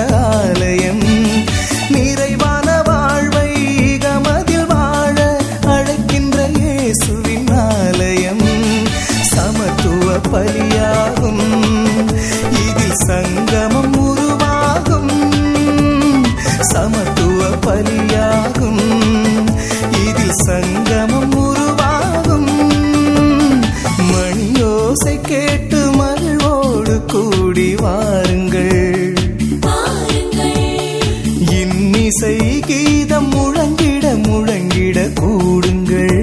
ஆலயம் நிறைவான வாழ்வை கமதில் வாழ அழைக்கின்ற இயேசுவின் ஆலயம் சமத்துவ பலியாகும் இதில் சங்கமம் உருவாகும் சமத்துவ பலியாகும் இதில் சங்கமம் உருவாகும் மணியோசை கேட்டு மகிழ்வோடு கூடி வாருங்கள் இன்னிசை கீதம் முழங்கிட முழங்கிட கூடுங்கள்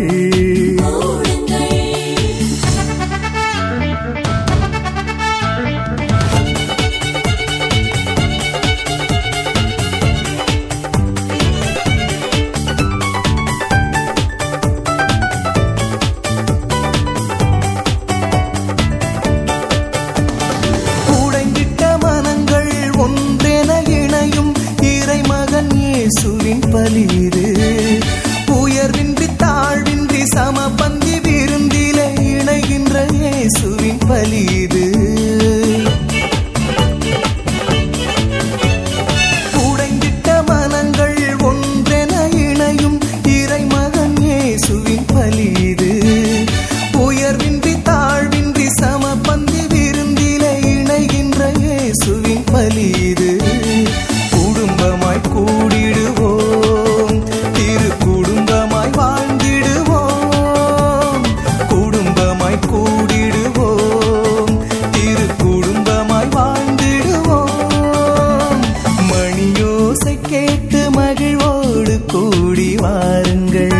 உடைந்திட்ட மனங்கள் ஒன்றென இணையும் இறைமகன் இயேசுவின் பலிது உயர்வின்றி தாழ்வின்றி சமபந்தி விருந்தில இணைகின்ற இயேசுவின் பலிது உடைந்திட்ட மனங்கள் ஒன்றென இணையும் இறைமகன் இயேசுவின் பலிது உயர்வின்றி தாழ்வின்றி சமபந்தி விருந்தில இணைகின்ற இயேசுவின் பலிது குடும்பமாய் கூடிடுவோம் திரு குடும்பமாய் வாழ்ந்திடுவோம் குடும்பமாய் கூடிடுவோம் திரு குடும்பமாய் வாழ்ந்திடுவோம் மணியோசை கேட்டு மகிழ்வோடு கூடி வாருங்கள்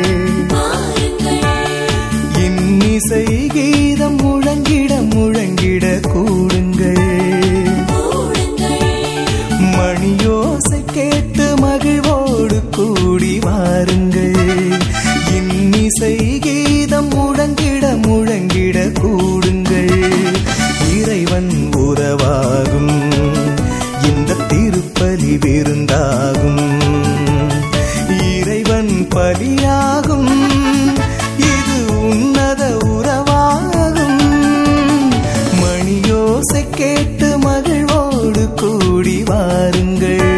இன்னிசை கீதம் முழங்கிட முழங்கிட கூடுங்கள் மணியோசை கேட்டு மகிழ்வோடு கூடி வாருங்கள் இன்னிசை கீதம் முழங்கிட முழங்கிட கூடுங்கள் இறைவன் உறவாகும் இந்த திருப்பலி விருந்தாகும் இறைவன் பலியாகும் இது உன்னத உறவாகும் மணியோசை கேட்டு மகிழ்வோடு கூடி வாருங்கள்